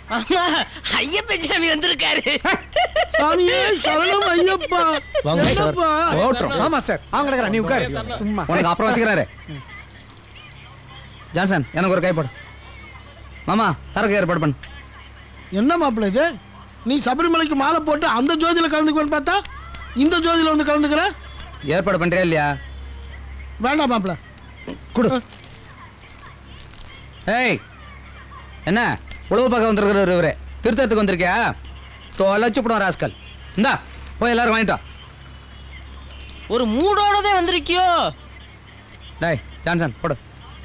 ஆமா ஐயப்ப சாமி வந்திருக்காரு சாமியே சரணம் ஐயப்பா வாங்க, சார். என்னப்பா? ஓட்டுறோம். ஆமா சார் அவங்க கிடக்குறா நீ உட்காரு சும்மா உனக்கு அப்புறம் வச்சுக்கிறாரு ஜான்சன் எனக்கு ஒரு கைப்படு மாமா தரக்கு ஏற்பாடு பண்ணு என்ன மாப்பிள்ள இது நீ சபரிமலைக்கு மாலை போட்டு அந்த ஜோதியில கலந்துக்குவேன்னு பார்த்தா இந்த ஜோதியில வந்து கலந்துக்கிற ஏற்பாடு பண்றியா இல்லையா வேண்டாம் மாப்பிள்ள கொடு ஏய் என்ன உழவு பார்க்க வந்திருக்கிற இவரு திருத்தத்துக்கு வந்திருக்கியா தொலைச்சு போடுவோம் ராஸ்கல் இந்தா போய் எல்லாரும் வாங்கிட்டு வா ஒரு மூடோடதே வந்திருக்கியோ டேய் ஜான்சன் போடு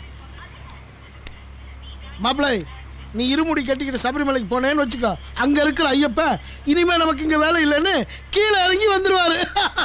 மாப்பிள்ள நீ இருமுடி கட்டிக்கிட்டு சபரிமலைக்கு போனேன்னு வச்சுக்கோ அங்க இருக்கிற ஐயப்ப இனிமே நமக்கு இங்க வேலை இல்லைன்னு கீழே இறங்கி வந்துருவாரு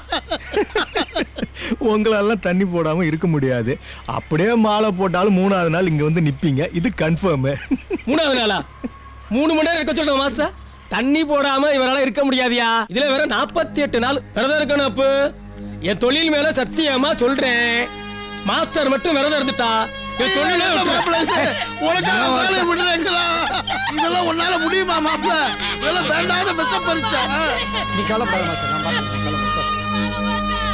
உங்களெல்லாம் தண்ணி போடாம இருக்க முடியாது அப்படியே மாலை போட்டாலும் மூணாவது நாள் இங்க வந்து நிப்பீங்க இது கன்ஃபார்ம் மூணாவது நாளா மூணு மணி நேரம் இருக்க சொல்லுங்க மாஸ்டர் தண்ணி போடாம இவரால இருக்க முடியாதியா இதுல வேற நாற்பத்தி எட்டு நாள் விரதம் இருக்கணும் அப்பு என் தொழில் மேல சத்தியமா சொல்றேன் மாஸ்டர் மட்டும் விரதம் இருந்துட்டா என் தொழிலே மாப்பிள்ளை விட்டுரு. இது உனக்காக வேலையை விடுறேங்களா இதெல்லாம் உன்னால முடியுமா மாப்பிள்ள இதெல்லாம் வேண்டாத விஷ பறிச்சா நீ கவலைப்படாத சார் நான் பார்த்துக்கிறேன், கவலைப்படாத.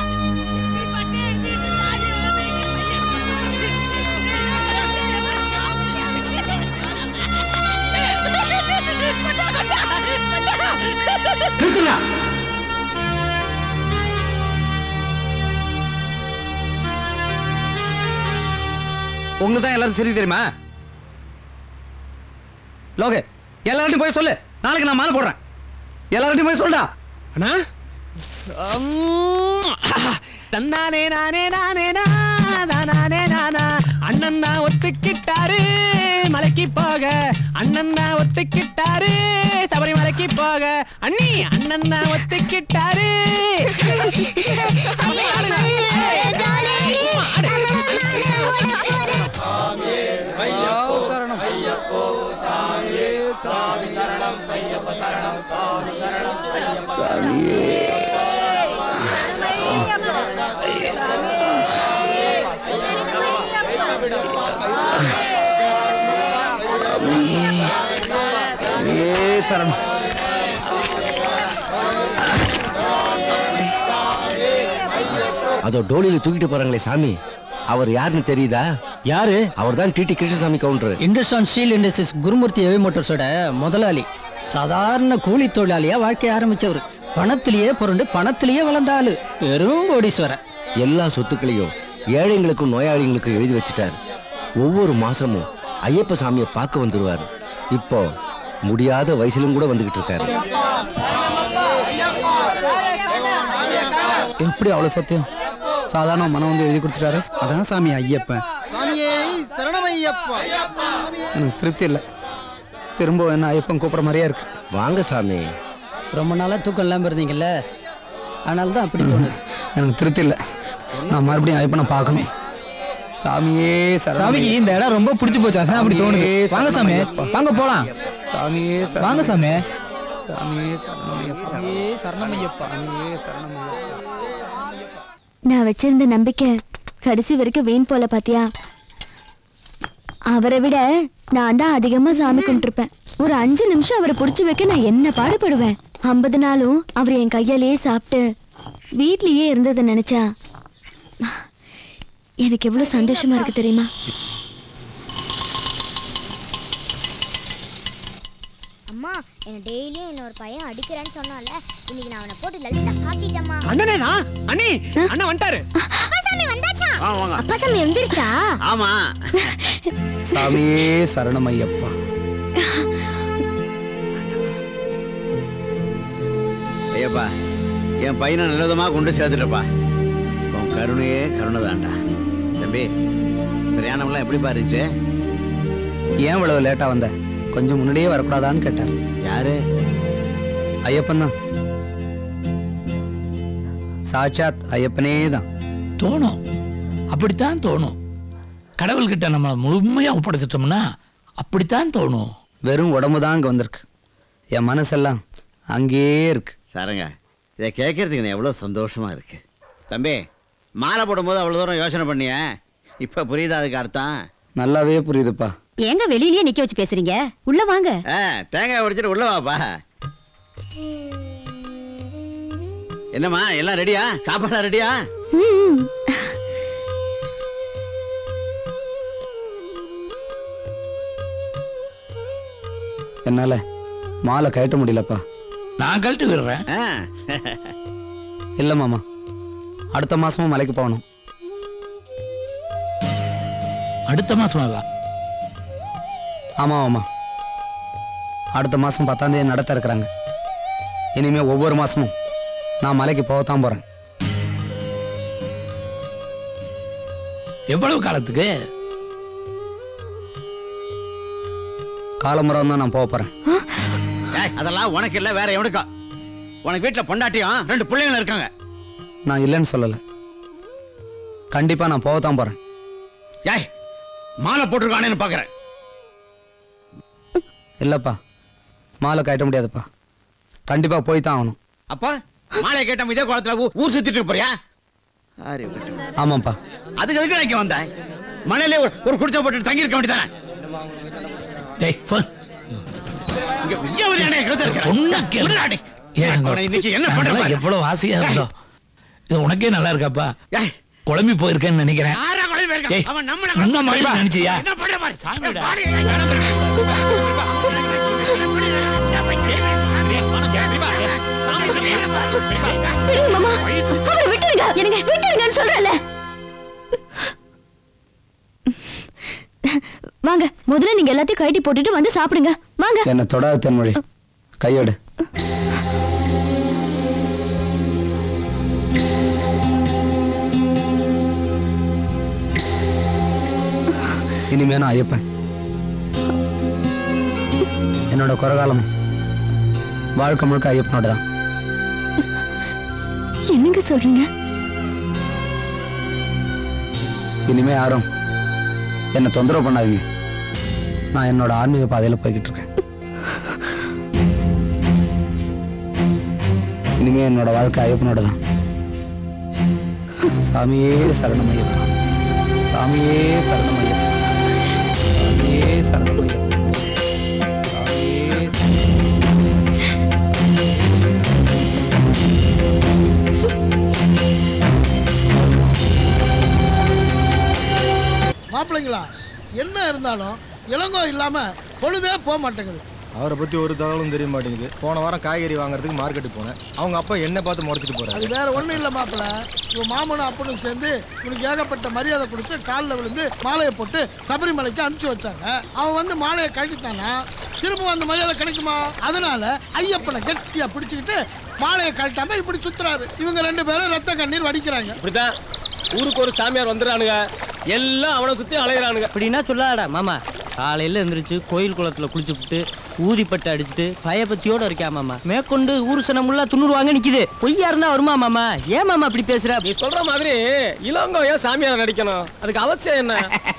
உங்களுக்கு தான் எல்லாரும் சரி தெரியுமா லோகே எல்லார்ட்டையும் போய் சொல்லு நாளைக்கு நான் மாலை போடுறேன் எல்லார்ட்டையும் போய் சொல்டா அண்ணா தன்னானே நானே நானே நானே நானா அண்ணன் தான் ஒத்துக்கிட்டாரு மலைக்கு போக அண்ணன் தான் ஒத்துக்கிட்டாரு சபரிமலைக்கு போக அண்ணி அண்ணன் தான் ஒத்துக்கிட்டாரு ஏ சரணம் அதோ டோலியில தூக்கிட்டு போறாங்களே சாமி அவர் யாருன்னு தெரியுதா யாரு அவர் தான் டிடி கிருஷ்ணசாமி கவுண்டர் இண்டஸ்ட்ரான் ஸ்டீல் இண்டஸ்ட்ரீஸ் குருமூர்த்தி ஹெவி மோட்டார்ஸோட முதலாளி சாதாரண கூலி தொழிலாளியா வாழ்க்கைய ஆரம்பிச்சவர் பணத்திலேயே புரண்டு பணத்திலேயே வளர்ந்த ஆளு பெரும் கோடீஸ்வரன் எல்லா சொத்துக்களையும் ஏழைங்களுக்கும் நோயாளிகளுக்கும் எழுதி வச்சுட்டார் ஒவ்வொரு மாசமும் ஐயப்ப சாமியை பார்க்க வந்துருவாரு இப்போ முடியாத வயசுலும் கூட வந்துகிட்டு இருக்காரு எப்படி அவ்வளவு சத்தியம் சாதாரண மனம் வந்து எழுதி கொடுத்துட்டாரு அதான் சாமி ஐயப்பன் சாமியே சரணம் ஐயப்பா எனக்கு திருப்தி இல்லை திரும்ப என்ன ஐயப்பன் கூப்பிட்ற மாதிரியே இருக்கு வாங்க சாமி ரொம்ப நாளா தூக்கம் இல்லாம இருந்தீங்கல்ல அதனால தான் அப்படி தோணுது எனக்கு திருப்தி இல்லை நான் மறுபடியும் ஐயப்பனை பார்க்கணும் சாமியே சரணம் சாமிக்கு இந்த இடம் ரொம்ப பிடிச்சு போச்சு அதான் அப்படி தோணுது வாங்க சாமி வாங்க போலாம் சாமியே சரணம். வாங்க சாமி சாமியே சரணமையப்பா சாமியே சரணமையப்பா சாமியே சரணமையப்பா நான் வச்சிருந்த நம்பிக்கை கடைசி வரைக்கும் வீண் போல பாத்தியா அவரை விட நான் தான் அதிகமா சாமி கும்பிட்டுருப்பேன் ஒரு அஞ்சு நிமிஷம் அவரை புடிச்சு வைக்க நான் என்ன பாடுபடுவேன் ஐம்பது நாளும் அவர் என் கையாலேயே சாப்பிட்டு வீட்லயே இருந்ததை நினைச்சா எனக்கு எவ்வளவு சந்தோஷமா இருக்கு தெரியுமா அம்மா என்ன டெய்லியும் என்ன ஒரு பையன் அடிக்கிறேன்னு சொன்னால இன்னைக்கு நான் அவனை போட்டு லலிதா சாத்திட்டேம்மா அண்ணனேனா அண்ணி அண்ணன் வந்துட்டாரு அப்பாசாமி வந்தாச்சா அப்பாசாமி வந்துருச்சா ஆமா சாமியே சரணமையப்பா ஐயப்பா என் பையனை நல்லவிதமா கொண்டு சேர்த்துட்டப்பா உன் கருணையே கருணை தான்டா தம்பி பிரயாணம்லாம் எப்படி இருந்துச்சு ஏன் இவ்வளவு லேட்டா வந்த கொஞ்சம் முன்னாடியே வரக்கூடாதான்னு கேட்டார் யாரு ஐயப்பன் தான் சாட்சாத் ஐயப்பனே தான் தோணும் அப்படித்தான் தோணும் கடவுள்கிட்ட நம்ம முழுமையா ஒப்படைச்சிட்டோம்னா அப்படித்தான் தோணும் வெறும் உடம்பு தான் அங்கே வந்திருக்கு என் மனசெல்லாம் அங்கேயே இருக்கு சாரங்க இதை கேட்கறதுக்கு எனக்கு எவ்வளோ சந்தோஷமா இருக்கு தம்பி மாலை போடும்போது அவ்வளோ தூரம் யோசனை பண்ணிய இப்போ புரியுதா அதுக்கு அர்த்தம் நல்லாவே புரியுதுப்பா ஏங்க வெளியிலயே நிக்க வச்சு பேசுறீங்க உள்ள வாங்க ஆ, தேங்காய் உடைச்சிட்டு உள்ள வாப்பா என்னம்மா எல்லாம் ரெடியா சாப்பாடா ரெடியா என்னால மாலை கழட்ட முடியலப்பா நான் கழட்டு விடுறேன் இல்ல மாமா அடுத்த மாசமும் மலைக்கு போகணும் அடுத்த மாசமாவா ஆமா மாமா அடுத்த மாசம் பத்தாம் தேதி நடத்த இருக்கிறாங்க இனிமே ஒவ்வொரு மாசமும் நான் மலைக்கு போகத்தான் போறேன் எவ்வளவு காலத்துக்கு காலமுறை தான் நான் போக போறேன் ஏய், அதெல்லாம் உனக்கு இல்ல வேற எவனுக்கோ உனக்கு வீட்டுல பொண்டாட்டியும் ரெண்டு பிள்ளைங்களும் இருக்காங்க நான் இல்லைன்னு சொல்லல கண்டிப்பா நான் போகத்தான் போறேன் ஏய் மாலை போட்டிருக்கானேன்னு பாக்குறேன் இல்லப்பா மாலை கட்ட முடியாதுப்பா கண்டிப்பா போய் தான் ஆகணும் அப்பா மாலையை கேட்ட இதே குளத்துல ஊ- ஊர் சுத்திட்டு இருக்க போறியா அறிவு கெட்டவன். ஆமாப்பா அதுக்கு எதுக்கு நான் இங்க வந்தேன் மலையிலே ஒரு- ஒரு குடிச்சை போட்டு தங்கி இருக்க வேண்டியதானே டேய் ஃபோன் இங்க இங்க வரியானே கழுத்து இருக்கிற சொன்னா கேளு. விடுடா டேய். ஏன் அவனை இன்னைக்கு என்ன நாங்கெல்லாம் பண்ற எவ்வளவு ஆசையா இருந்தோம் இது உனக்கே நல்லா இருக்காப்பா குழம்பி போயிருக்கேன்னு நினைக்கிறேன் யாரா கொலை போயிருக்கான்? ஏய், அவன் நம்மள உன்ன மாதிரி கொலை நினைச்சியா? என்ன பண்ற மாதிரி? சாமிடா. வாடி, ஏய், நடந்து. விடுங்க மாமா அவரை விட்டுருங்க எனக்கு விட்டுருங்கன்னு சொல்றல வாங்க முதல்ல நீங்க எல்லாத்தையும் கழட்டி போட்டுட்டு வந்து சாப்பிடுங்க வாங்க என்ன தொடாத தென்மொழி கையெடு இனிமே நான் ஐயப்பன் என்னோட குறகாலம் வாழ்க்கை முழுக்க ஐயப்பனோட தான் என்னங்க சொல்றீங்க இனிமே யாரும் என்னை தொந்தரவு பண்ணாதீங்க நான் என்னோட ஆன்மீக பாதையில போய்கிட்டு இருக்கேன் இனிமே என்னோட வாழ்க்கை ஐயப்பனோட தான் சாமியே சரணம் ஐயப்பா சாமியே சரணம் ஐயப்பா சாமியே சரணம் ஐயப்பா சாமியே மாப்பிள்ளைங்களா என்ன இருந்தாலும் இளங்கோ இல்லாம பொழுதே போக மாட்டேங்குது அவரை பத்தி ஒரு தகவலும் தெரிய மாட்டேங்குது போன வாரம் காய்கறி வாங்குறதுக்கு மார்க்கெட்டுக்கு போனேன் அவங்க அப்பா என்ன பார்த்து முறைச்சிட்டு அது போறாரு வேற ஒண்ணும் இல்ல மாப்பிள்ள இவன் மாமனும் அப்பனும் சேர்ந்து இவனுக்கு ஏகப்பட்ட மரியாதை கொடுத்து காலில் விழுந்து மாலையை போட்டு சபரிமலைக்கு அனுப்பிச்சு வச்சாங்க அவன் வந்து மாலையை கழட்டிட்டானா திரும்ப அந்த மரியாதை கிடைக்குமா அதனால ஐயப்பனை கெட்டியா பிடிச்சுக்கிட்டு மாலையை கழட்டாம இப்படி சுத்துறாரு இவங்க ரெண்டு பேரும் ரத்த கண்ணீர் வடிக்கிறாங்க இப்படித்தான் ஊருக்கு ஒரு சாமியார் வந்துடுறானுங்க எல்லாம் அவனை சுத்தி அலையிறானுங்க அப்படின்னா சொல்லாடா மாமா காலையில எந்திரிச்சு கோயில் குளத்துல குளிச்சுப்புட்டு ஊதிப்பட்டு அடிச்சுட்டு பயபத்தியோட இருக்கா மாமா மேற்கொண்டு ஊர் சனமுள்ள துண்ணுருவாங்க நிக்குது பொய்யா இருந்தா வருமா மாமா ஏன் மாமா அப்படி பேசுற நீ சொல்ற மாதிரி இளங்கோ ஏன் சாமியார் நடிக்கணும் அதுக்கு அவசியம் என்ன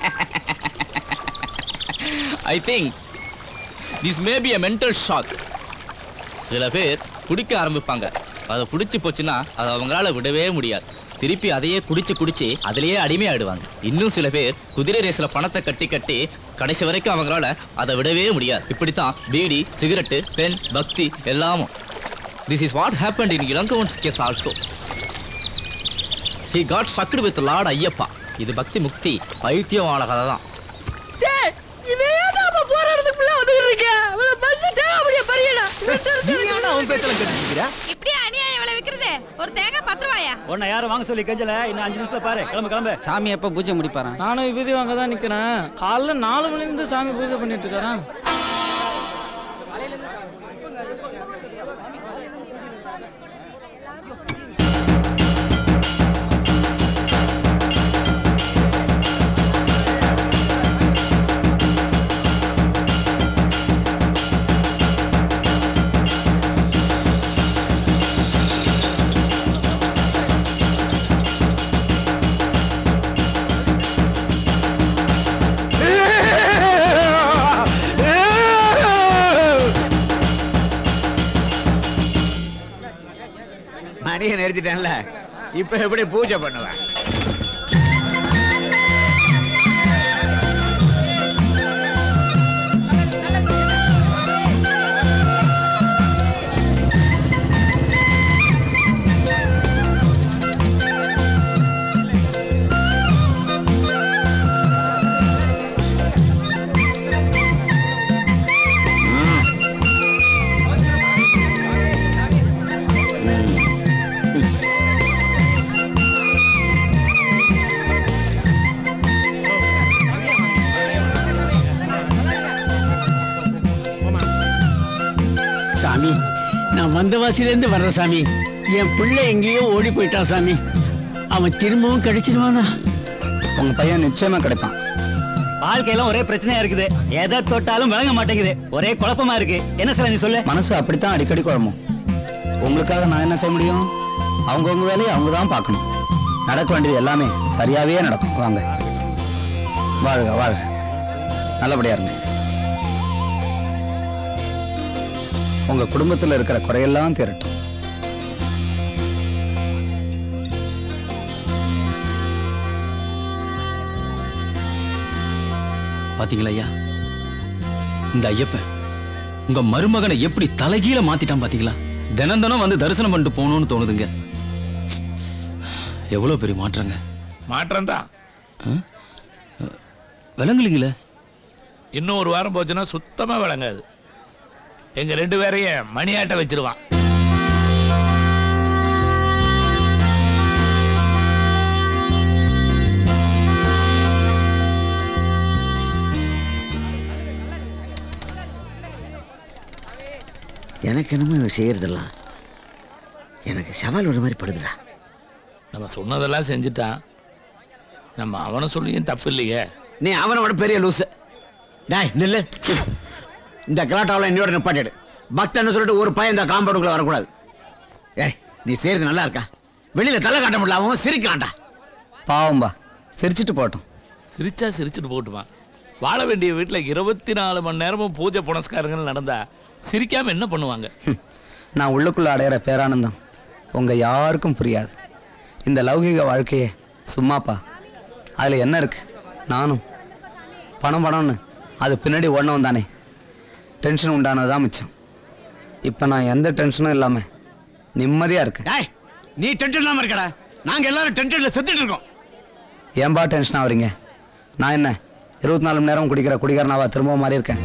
I think this may be a mental shock சில பேர் குடிக்க ஆரம்பிப்பாங்க அதை பிடிச்சி போச்சுன்னா அதை அவங்களால விடவே முடியாது திருப்பி அதையே குடிச்சு குடிச்சு அதிலேயே அடிமையாயிடுவாங்க இன்னும் சில பேர் குதிரை ரேஸ்ல பணத்தை கட்டி கட்டி கடைசி வரைக்கும் அவங்களால அதை விடவே முடியாது இப்படித்தான் பீடி சிகரெட்டு பென் பக்தி எல்லாமும் this is what happen in Elangovan's case also he got sucked with lord Ayyappa இது பக்தி முக்தி பைத்தியமான கதை தான் போற இடத்துக்குள்ள வந்துட்டு இருக்கேன் அப்படியே பரியடா அவன் பேச்செல்லாம் கேட்டுக்கிறா இப்படியா அநியாயம் விலை விக்கிறது ஒரு தேங்காய் பத்து ரூபாயா உன்னை யாரும் வாங்க சொல்லி கெஞ்சல இன்னும் அஞ்சு நிமிஷத்துல பாரு கிளம்பு கிளம்பு சாமி எப்ப பூஜை முடிப்பாரான் நானும் விபூதி வாங்க தான் நிக்கிறேன் காலைல நாலு மணில இருந்து சாமி பூஜை பண்ணிட்டு இருக்காராம் மணியை நிறுத்திட்டேன்ல இப்ப எப்படி பூஜை பண்ணுவேன் சாமி நான் வந்த வாசிலேருந்து வர்றேன் சாமி என் பிள்ளை எங்கேயோ ஓடி போயிட்டான் சாமி அவன் திரும்பவும் கிடைச்சிருவானா உங்க பையன் நிச்சயமா கிடைப்பான் வாழ்க்கையெல்லாம் ஒரே பிரச்சனையா இருக்குது எதை தொட்டாலும் விளங்க மாட்டேங்குது ஒரே குழப்பமா இருக்கு என்ன சார் நீ சொல்லு மனசு அப்படித்தான் அடிக்கடி குழம்பும் உங்களுக்காக நான் என்ன செய்ய முடியும் அவங்கவுங்க வேலையை அவங்க தான் பார்க்கணும் நடக்க வேண்டியது எல்லாமே சரியாவே நடக்கும் வாங்க வாழ்க வாழ்க நல்லபடியா இருங்க உங்க குடும்பத்துல இருக்கிற குறையெல்லாம் தீரட்டும் பாத்தீங்களா ஐயா இந்த ஐயப்பன் உங்க மருமகனை எப்படி தலைகீழ மாத்திட்டான் பாத்தீங்களா தினம் தினம் வந்து தரிசனம் பண்ணிட்டு போகணும்னு தோணுதுங்க எவ்வளவு பெரிய மாற்றங்க மாற்றம் தான் விளங்குலீங்களே இன்னும் ஒரு வாரம் போச்சுன்னா சுத்தமா விளங்காது எங்க ரெண்டு பேரையும் மணியாட்ட வச்சிருவான் எனக்கு என்னமோ இவன் செய்யறதெல்லாம் எனக்கு சவால் ஒரு மாதிரி படுதுடா நம்ம சொன்னதெல்லாம் செஞ்சுட்டான் நம்ம அவனை சொல்லியும் தப்பு இல்லையே நீ அவனோட பெரிய லூசு டேய் நில்லு இந்த கலாட்டாவில் என்னோட நிப்பாட்டிடு பக்தன்னு சொல்லிட்டு ஒரு பையன் இந்த காம்பவுண்டுக்குள்ள வரக்கூடாது ஏய் நீ செய்யறது நல்லா இருக்கா வெளியில தலை காட்ட முடியல அவன் சிரிக்கிறான்டா பாவம்பா சிரிச்சிட்டு போட்டோம் சிரிச்சா சிரிச்சுட்டு போட்டுமா வாழ வேண்டிய வீட்டில் இருபத்தி நாலு மணி நேரமும் பூஜை புனஸ்காரங்கள் நடந்தா சிரிக்காம என்ன பண்ணுவாங்க நான் உள்ளுக்குள்ள அடையிற பேரானந்தம் உங்க யாருக்கும் புரியாது இந்த லௌகிக வாழ்க்கையே சும்மாப்பா அதில் என்ன இருக்கு நானும் பணம் பணம்னு அது பின்னாடி ஓடணும் தானே டென்ஷன் உண்டானது மிச்சம் இப்போ நான் எந்த டென்ஷனும் இல்லாமல் நிம்மதியாக இருக்கேன் டேய் நீ டென்ஷன் இல்லாம இருக்கடா நாங்க எல்லாரும் டென்ஷன்ல செத்துட்டு இருக்கோம் ஏன்பா டென்ஷன் ஆகுறீங்க நான் என்ன இருபத்தி நாலு மணி நேரம் குடிக்கிற குடிகாரனாவா திரும்ப மாறி இருக்கேன்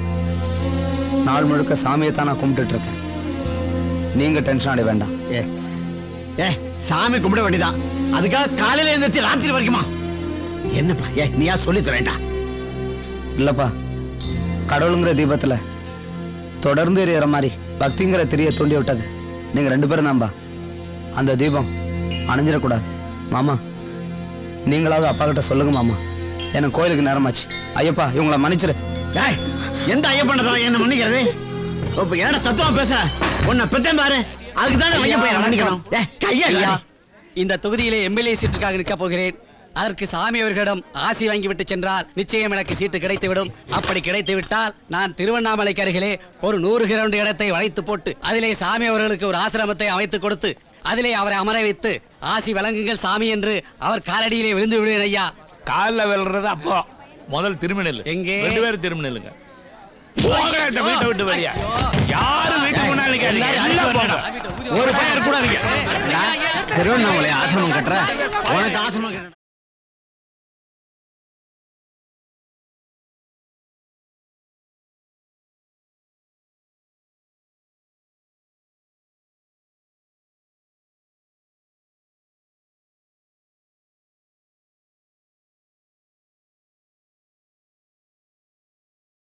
நாள் முழுக்க சாமியை தான் நான் கும்பிட்டுட்டு இருக்கேன் நீங்கள் டென்ஷன் அடைய வேண்டாம் ஏ ஏ சாமி கும்பிட வேண்டியதான் அதுக்காக காலையில எழுந்திரிச்சு ராத்திரி வரைக்குமா என்னப்பா ஏ நீயா சொல்லி தரேன்டா இல்லைப்பா கடவுளுங்கிற தீபத்தில் தொடர்ந்து எரியற மாதிரி பக்திங்கிற திரிய தூண்டி விட்டது நீங்கள் ரெண்டு பேரும் தான்பா அந்த தீபம் அணைஞ்சிடக்கூடாது மாமா நீங்களாவது அப்பா கிட்ட சொல்லுங்க மாமா எனக்கு கோயிலுக்கு நேரமாச்சு ஐயப்பா இவங்கள மன்னிச்சிரு டேய் எந்த ஐயப்பன் தான் என்ன மன்னிக்கிறது இப்ப என்னடா தத்துவம் பேசுற உன்னை பெத்தேன் பாரு அதுக்கு தானே ஐயப்பன் மன்னிக்கணும் ஏ கையா ஐயா இந்த தொகுதியிலே எம்எல்ஏ சீட்டுக்காக நிற்க போகிறேன் அதற்கு சாமி அவர்களிடம் ஆசி வாங்கிவிட்டு சென்றால் நிச்சயம் எனக்கு சீட்டு கிடைத்துவிடும் அப்படி கிடைத்து விட்டால் நான் திருவண்ணாமலைக்கு அருகிலே ஒரு நூறு கிரவுண்ட் இடத்தை வளைத்து போட்டு அதிலே சாமி அவர்களுக்கு ஒரு ஆசிரமத்தை அமைத்து கொடுத்து அதிலே அவரை அமர வைத்து ஆசி வழங்குங்கள் சாமி என்று அவர் காலடியிலே விழுந்து விடுவேன் ஐயா காலில் விழுறது அப்போ முதல் திரும்பி நில்லு எங்கே? ரெண்டு பேரும் திரும்பி நில்லுங்க போங்க இந்த வீட்டை விட்டு வெளியா யாரும் வீட்டுக்கு முன்னாடி நிக்காதீங்க. எல்லாம் போங்க ஒரு பையன் கூட திருவண்ணாமலை ஆசிரமம் கட்டுற உனக்கு ஆசிரமம் கட்டுற